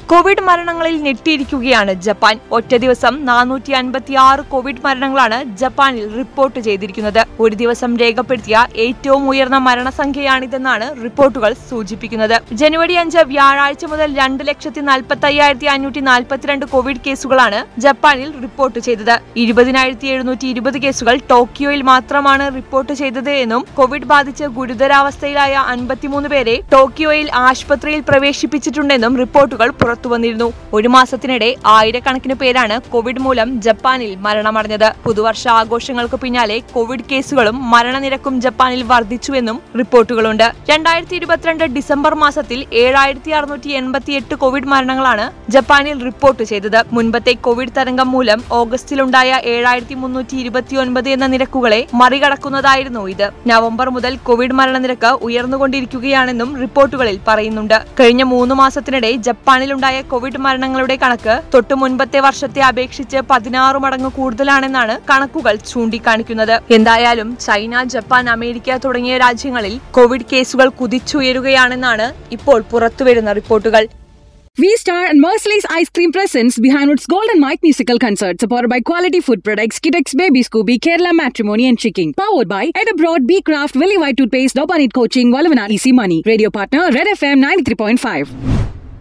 Covid മരണങ്ങളിൽ ഞെട്ടിയിരിക്കുകയാണ് Japan ഒറ്റ ദിവസം നാനൂറ്റി അൻപത്തി ആറ് കോവിഡ് മരണങ്ങളാണ് ജപ്പാനിൽ റിപ്പോർട്ട് ചെയ്തിരിക്കുന്നത് ഒരു ദിവസം രേഖപ്പെടുത്തിയ ഏറ്റവും ഉയർന്ന മരണസംഖ്യയാണിതെന്നാണ് റിപ്പോർട്ടുകൾ സൂചിപ്പിക്കുന്നത് ജനുവരി അഞ്ച് വ്യാഴാഴ്ച മുതൽ രണ്ട് ലക്ഷത്തി നാൽപ്പത്തി അയ്യായിരത്തി അഞ്ഞൂറ്റി നാൽപ്പത്തിരണ്ട് കോവിഡ് കേസുകളാണ് ജപ്പാനിൽ റിപ്പോർട്ട് ചെയ്തത് ഇരുപതിനായിരത്തി എഴുന്നൂറ്റി ഇരുപത് കേസുകൾ ടോക്കിയോയിൽ മാത്രമാണ് റിപ്പോർട്ട് ചെയ്തത് എന്നും കോവിഡ് ബാധിച്ച് ഗുരുതരാവസ്ഥയിലായ അൻപത്തിമൂന്ന് പേരെ ടോക്കിയോയിൽ ആശുപത്രിയിൽ പ്രവേശിപ്പിച്ചിട്ടുണ്ടെന്നും റിപ്പോർട്ടുകൾ പുറത്തുവന്നിരുന്നു ഒരു മാസത്തിനിടെ ആയിരക്കണക്കിന് പേരാണ് കോവിഡ് മൂലം ജപ്പാനിൽ മരണമടഞ്ഞത് പുതുവർഷ ആഘോഷങ്ങൾക്ക് പിന്നാലെ കോവിഡ് കേസുകളും മരണനിരക്കും ജപ്പാനിൽ വർദ്ധിച്ചുവെന്നും റിപ്പോർട്ടുകളുണ്ട് രണ്ടായിരത്തി ഇരുപത്തിരണ്ട് ഡിസംബർ മാസത്തിൽ ഏഴായിരത്തി അറുന്നൂറ്റി എൺപത്തി എട്ട് കോവിഡ് മരണങ്ങളാണ് ജപ്പാനിൽ റിപ്പോർട്ട് ചെയ്തത് മുൻപത്തെ കോവിഡ് തരംഗം മൂലം ഓഗസ്റ്റിലുണ്ടായ ഏഴായിരത്തി മുന്നൂറ്റി ഇരുപത്തിയൊൻപത് എന്ന നിരക്കുകളെ മറികടക്കുന്നതായിരുന്നു ഇത് നവംബർ മുതൽ കോവിഡ് മരണനിരക്ക് ഉയർന്നുകൊണ്ടിരിക്കുകയാണെന്നും റിപ്പോർട്ടുകളിൽ പറയുന്നുണ്ട് കഴിഞ്ഞ മൂന്ന് മാസത്തിനിടെ ജപ്പാനിലുണ്ടായ കോവിഡ് മരണങ്ങളുടെ കണക്ക് തൊട്ടു മുൻപത്തെ വർഷത്തെ അപേക്ഷിച്ച് പതിനാറ് മടങ്ങ് കൂടുതലാണെന്നാണ് കണക്കുകൾ ചൂണ്ടിക്കാണിക്കുന്നത് എന്തായാലും ചൈന ജപ്പാൻ അമേരിക്ക തുടങ്ങിയ രാജ്യങ്ങളിൽ കോവിഡ് കേസുകൾ കുതിച്ചുയരുകയാണെന്നാണ് ഇപ്പോൾ പുറത്തുവരുന്ന റിപ്പോർട്ടുകൾ V Star and Merciless Ice Cream presents behind its Golden Mike musical concert, supported by quality food products, Kidex Baby Scooby, Kerala Matrimony and Chicken. Powered by Ed Abroad, B Craft, Willy White Toothpaste, Dopanit Coaching, Valavana Easy Money. Radio partner Red FM 93.5.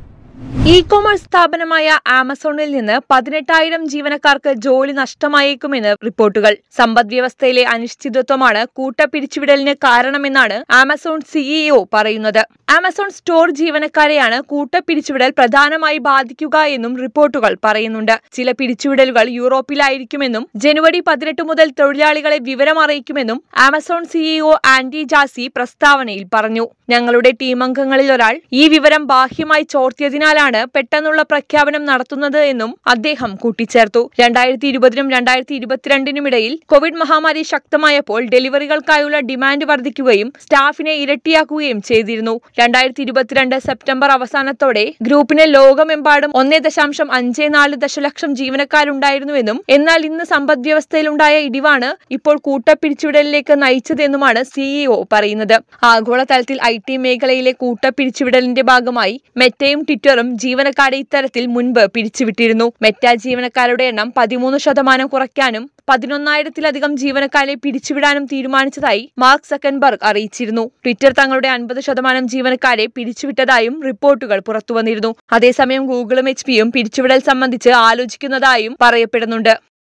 E commerce സ്ഥാപനമായ ആമസോണിൽ നിന്ന് പതിനെട്ടായിരം ജീവനക്കാർക്ക് ജോലി നഷ്ടമായേക്കുമെന്ന് റിപ്പോർട്ടുകൾ സമ്പദ് വ്യവസ്ഥയിലെ അനിശ്ചിതത്വമാണ് കൂട്ടപ്പിരിച്ചുവിടലിന് കാരണമെന്നാണ് ആമസോൺ സിഇഒ പറയുന്നത് ആമസോൺ സ്റ്റോർ ജീവനക്കാരെയാണ് കൂട്ടപ്പിരിച്ചുവിടൽ പ്രധാനമായി ബാധിക്കുക എന്നും റിപ്പോർട്ടുകൾ പറയുന്നുണ്ട് ചില പിരിച്ചുവിടലുകൾ യൂറോപ്പിലായിരിക്കുമെന്നും ജനുവരി പതിനെട്ട് മുതൽ തൊഴിലാളികളെ വിവരം അറിയിക്കുമെന്നും ആമസോൺ സിഇഒ ആൻഡി ജാസി പ്രസ്താവനയിൽ പറഞ്ഞു ഞങ്ങളുടെ ടീം അംഗങ്ങളിൽ ഒരാൾ ഈ വിവരം ബാഹ്യമായി ചോർത്തിയതിനാലാണ് പെട്ടെന്നുള്ള പ്രഖ്യാപനം നടത്തുന്നത് എന്നും അദ്ദേഹം കൂട്ടിച്ചേർത്തു രണ്ടായിരത്തി ഇരുപതിനും രണ്ടായിരത്തി ഇരുപത്തിരണ്ടിനും ഇടയിൽ കോവിഡ് മഹാമാരി ശക്തമായപ്പോൾ ഡെലിവറികൾക്കായുള്ള ഡിമാൻഡ് വർദ്ധിക്കുകയും സ്റ്റാഫിനെ ഇരട്ടിയാക്കുകയും ചെയ്തിരുന്നു രണ്ടായിരത്തി ഇരുപത്തിരണ്ട് സെപ്റ്റംബർ അവസാനത്തോടെ ഗ്രൂപ്പിന് ലോകമെമ്പാടും ഒന്നേ ദശാംശം അഞ്ച് നാല് ദശലക്ഷം ജീവനക്കാരുണ്ടായിരുന്നുവെന്നും എന്നാൽ ഇന്ന് സമ്പദ് വ്യവസ്ഥയിലുണ്ടായ ഇടിവാണ് ഇപ്പോൾ കൂട്ടപ്പിരിച്ചുവിടലിലേക്ക് നയിച്ചതെന്നുമാണ് സിഇഒ പറയുന്നത് ആഗോളതലത്തിൽ ഐ ടി മേഖലയിലെ കൂട്ടപ്പിരിച്ചുവിടലിന്റെ ഭാഗമായി മെറ്റയും ട്വിറ്ററും ജീവനക്കാരെ ഇത്തരത്തിൽ മുൻപ് പിരിച്ചുവിട്ടിരുന്നു മെറ്റ ജീവനക്കാരുടെ എണ്ണം പതിമൂന്ന് ശതമാനം കുറയ്ക്കാനും പതിനൊന്നായിരത്തിലധികം ജീവനക്കാരെ പിരിച്ചുവിടാനും തീരുമാനിച്ചതായി മാർക്ക് സക്കൻബർഗ് അറിയിച്ചിരുന്നു ട്വിറ്റർ തങ്ങളുടെ അൻപത് ശതമാനം ജീവനക്കാരെ പിരിച്ചുവിട്ടതായും റിപ്പോർട്ടുകൾ പുറത്തുവന്നിരുന്നു അതേസമയം ഗൂഗിളും എച്ച് പിയും പിരിച്ചുവിടൽ സംബന്ധിച്ച് ആലോചിക്കുന്നതായും പറയപ്പെടുന്നുണ്ട്